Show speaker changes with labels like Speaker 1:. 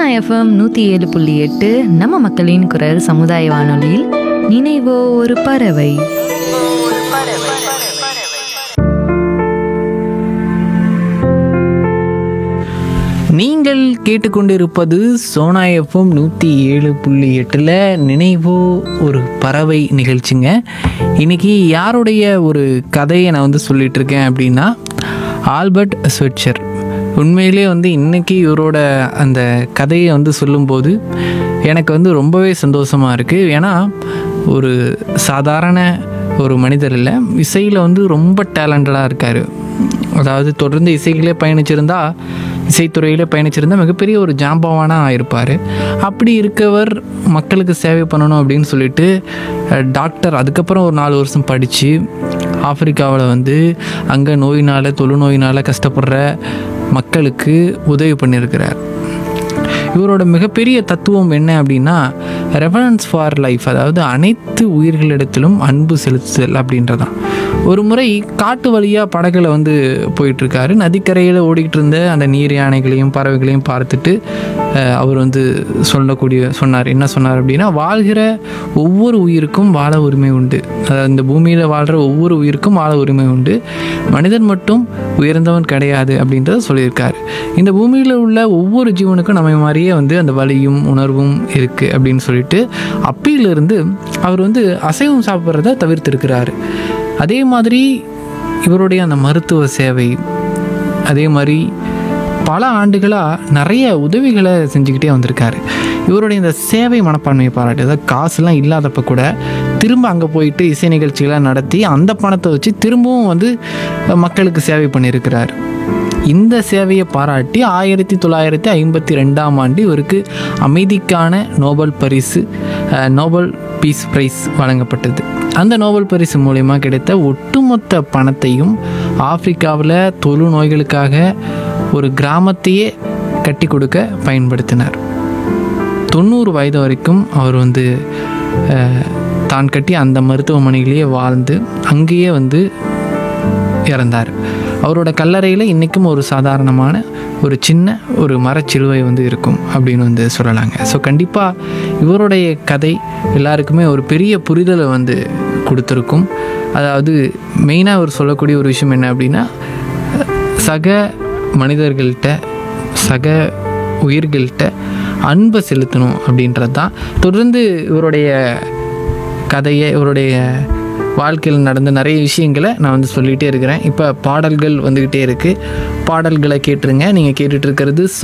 Speaker 1: FM நூற்றி ஏழு புள்ளி எட்டு நம்ம மக்களின் குரல் சமுதாய வானொலியில் நினைவோ ஒரு பறவை
Speaker 2: நீங்கள் கேட்டுக்கொண்டிருப்பது சோனா எஃப்எம் நூற்றி ஏழு புள்ளி எட்டில் நினைவோ ஒரு பறவை நிகழ்ச்சிங்க இன்னைக்கு யாருடைய ஒரு கதையை நான் வந்து சொல்லிட்டு இருக்கேன் அப்படின்னா ஆல்பர்ட் ஸ்வெட்சர் உண்மையிலே வந்து இன்னைக்கு இவரோட அந்த கதையை வந்து சொல்லும்போது எனக்கு வந்து ரொம்பவே சந்தோஷமாக இருக்குது ஏன்னா ஒரு சாதாரண ஒரு மனிதர் இல்லை இசையில் வந்து ரொம்ப டேலண்டடாக இருக்கார் அதாவது தொடர்ந்து இசைகளே பயணிச்சிருந்தா இசைத்துறையிலே பயணிச்சிருந்தா மிகப்பெரிய ஒரு ஜாம்பவானாக ஆயிருப்பார் அப்படி இருக்கவர் மக்களுக்கு சேவை பண்ணணும் அப்படின்னு சொல்லிட்டு அஹ், டாக்டர் அதுக்கப்புறம் ஒரு நாலு வருஷம் படித்து ஆப்பிரிக்காவில் வந்து அங்கே நோயினால் தொழுநோயினால் கஷ்டப்படுற மக்களுக்கு உதவி பண்ணியிருக்கிறார் இவரோட மிகப்பெரிய தத்துவம் என்ன அப்படின்னா ரெஃபரன்ஸ் ஃபார் லைஃப் அதாவது அனைத்து உயிர்களிடத்திலும் அன்பு செலுத்துதல் அப்படின்றதான் ஒரு முறை காட்டு வழியாக படகுல வந்து போயிட்டுருக்காரு நதிக்கரையில் ஓடிக்கிட்டு இருந்த அந்த நீர் யானைகளையும் பறவைகளையும் பார்த்துட்டு அஹ், அவர் வந்து சொல்லக்கூடிய சொன்னார் என்ன சொன்னார் அப்படின்னா வாழ்கிற ஒவ்வொரு உயிருக்கும் வாழ உரிமை உண்டு அதாவது இந்த பூமியில் வாழ்கிற ஒவ்வொரு உயிருக்கும் வாழ உரிமை உண்டு மனிதன் மட்டும் உயர்ந்தவன் கிடையாது அப்படின்றத சொல்லியிருக்காரு இந்த பூமியில் உள்ள ஒவ்வொரு ஜீவனுக்கும் நம்ம மாதிரியே வந்து அந்த வலியும் உணர்வும் இருக்குது அப்படின்னு சொல்லிட்டு அப்பையிலிருந்து அவர் வந்து அசைவம் சாப்பிட்றத தவிர்த்திருக்கிறாரு அதே மாதிரி இவருடைய அந்த மருத்துவ சேவை அதே மாதிரி பல ஆண்டுகளாக நிறைய உதவிகளை செஞ்சுக்கிட்டே வந்திருக்காரு இவருடைய இந்த சேவை மனப்பான்மையை பாராட்டு அதாவது காசுலாம் இல்லாதப்ப கூட திரும்ப அங்கே போயிட்டு இசை நிகழ்ச்சிகளை நடத்தி அந்த பணத்தை வச்சு திரும்பவும் வந்து மக்களுக்கு சேவை பண்ணியிருக்கிறார் இந்த சேவையை பாராட்டி ஆயிரத்தி தொள்ளாயிரத்தி ஐம்பத்தி ரெண்டாம் ஆண்டு இவருக்கு அமைதிக்கான நோபல் பரிசு அஹ், நோபல் பீஸ் பிரைஸ் வழங்கப்பட்டது அந்த நோபல் பரிசு மூலயமா கிடைத்த ஒட்டுமொத்த பணத்தையும் ஆப்பிரிக்காவில் தொழு நோய்களுக்காக ஒரு கிராமத்தையே கட்டி கொடுக்க பயன்படுத்தினார் தொண்ணூறு வயது வரைக்கும் அவர் வந்து அஹ், தான் கட்டி அந்த மருத்துவமனையிலேயே வாழ்ந்து அங்கேயே வந்து இறந்தார் அவரோட கல்லறையில் இன்றைக்கும் ஒரு சாதாரணமான ஒரு சின்ன ஒரு மரச்சிலுவை வந்து இருக்கும் அப்படின்னு வந்து சொல்லலாங்க ஸோ கண்டிப்பாக இவருடைய கதை எல்லாருக்குமே ஒரு பெரிய புரிதலை வந்து கொடுத்துருக்கும் அதாவது மெயினாக அவர் சொல்லக்கூடிய ஒரு விஷயம் என்ன அப்படின்னா சக மனிதர்கள்ட்ட சக உயிர்கள்ட்ட அன்பை செலுத்தணும் அப்படின்றது தான் தொடர்ந்து இவருடைய கதையை இவருடைய வாழ்க்கையில் நடந்த நிறைய விஷயங்களை நான் வந்து சொல்லிகிட்டே இருக்கிறேன் இப்போ பாடல்கள் வந்துக்கிட்டே இருக்குது பாடல்களை கேட்டுருங்க நீங்கள் கேட்டுட்டு இருக்கிறது